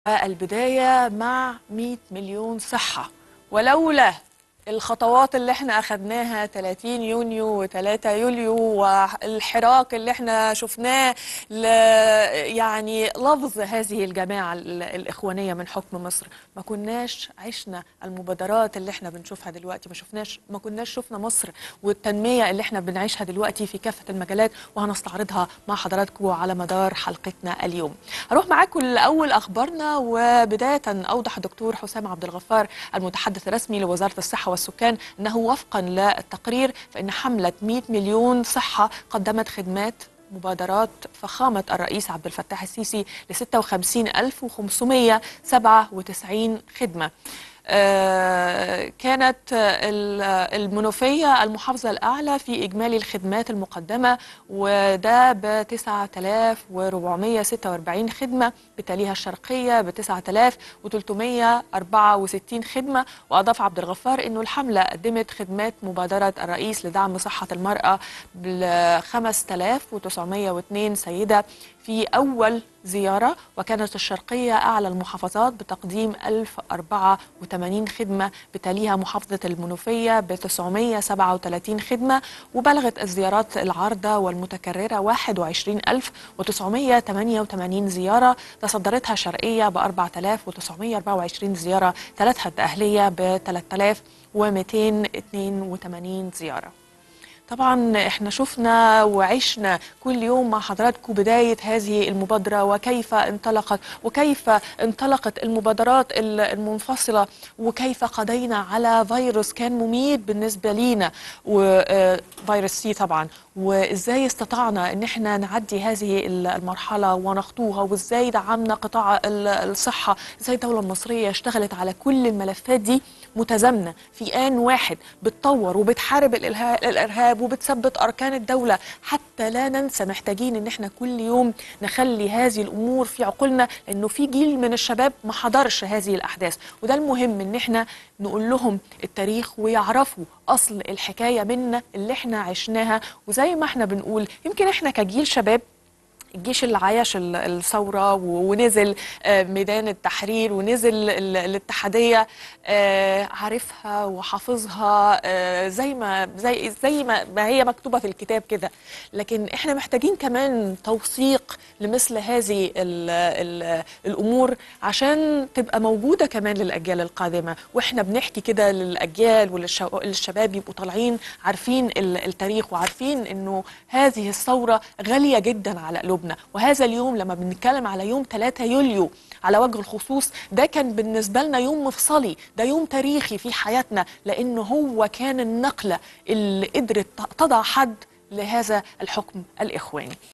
البداية مع 100 مليون صحة ولولا الخطوات اللي احنا اخدناها 30 يونيو و3 يوليو والحراك اللي احنا شفناه ل يعني لفظ هذه الجماعة ال- الإخوانية من حكم مصر ما كناش عشنا المبادرات اللي احنا بنشوفها دلوقتي ما شفناش ما كناش شفنا مصر والتنمية اللي احنا بنعيشها دلوقتي في كافة المجالات وهنستعرضها مع حضراتكم على مدار حلقتنا اليوم هروح معاكم لأول أخبارنا وبداية أوضح الدكتور حسام عبد الغفار المتحدث الرسمي لوزارة الصحة والسكان أنه وفقا للتقرير فإن حملة 100 مليون صحة قدمت خدمات مبادرات فخامة الرئيس عبد الفتاح السيسي ل 56597 خدمة آه، كانت ال- المنوفية المحافظة الأعلى في إجمالي الخدمات المقدمة وده ب 9446 خدمة بتاليها الشرقية ب 9364 خدمة وأضاف عبد الغفار أنه الحملة قدمت خدمات مبادرة الرئيس لدعم صحة المرأة ب 5902 سيدة في أول زيارة وكانت الشرقية أعلى المحافظات بتقديم 1084 خدمة بتاليها محافظة المنوفية ب 937 خدمة وبلغت الزيارات العارضة والمتكررة 21988 زيارة تصدرتها شرقية ب 4924 زيارة تلتها الأهلية ب 3282 زيارة طبعا احنا شفنا وعشنا كل يوم مع حضراتكم بداية هذه المبادرة وكيف انطلقت وكيف انطلقت المبادرات ال- المنفصلة وكيف قضينا على فيروس كان مميت بالنسبة لينا وفيروس سي طبعا وازاي استطعنا ان احنا نعدي هذه ال- المرحلة ونخطوها وازاي دعمنا قطاع ال- الصحة ازاي الدولة المصرية اشتغلت على كل الملفات دي متزامنة في آن واحد بتطور وبتحارب الإلها- الإرهاب وبتثبت أركان الدولة حتى لا ننسى محتاجين إن احنا كل يوم نخلي هذه الأمور في عقولنا لأنه في جيل من الشباب ما حضرش هذه الأحداث وده المهم إن احنا نقول لهم التاريخ ويعرفوا أصل الحكاية منا اللي احنا عشناها وزي ما احنا بنقول يمكن احنا كجيل شباب الجيش اللي عايش ال- الثورة و- ونزل آه، ميدان التحرير ونزل ال- الاتحادية آه، عارفها وحافظها آه، زي ما زي زي ما ما هي مكتوبة في الكتاب كده لكن احنا محتاجين كمان توثيق لمثل هذه ال ال الأمور عشان تبقى موجودة كمان للأجيال القادمة واحنا بنحكي كده للأجيال وللشباب يبقوا طالعين عارفين ال- التاريخ وعارفين انه هذه الثورة غالية جدا على قلوبنا وهذا اليوم لما بنتكلم على يوم 3 يوليو على وجه الخصوص ده كان بالنسبة لنا يوم مفصلي ده يوم تاريخي في حياتنا لأنه هو كان النقلة اللي قدرت تضع حد لهذا الحكم الإخواني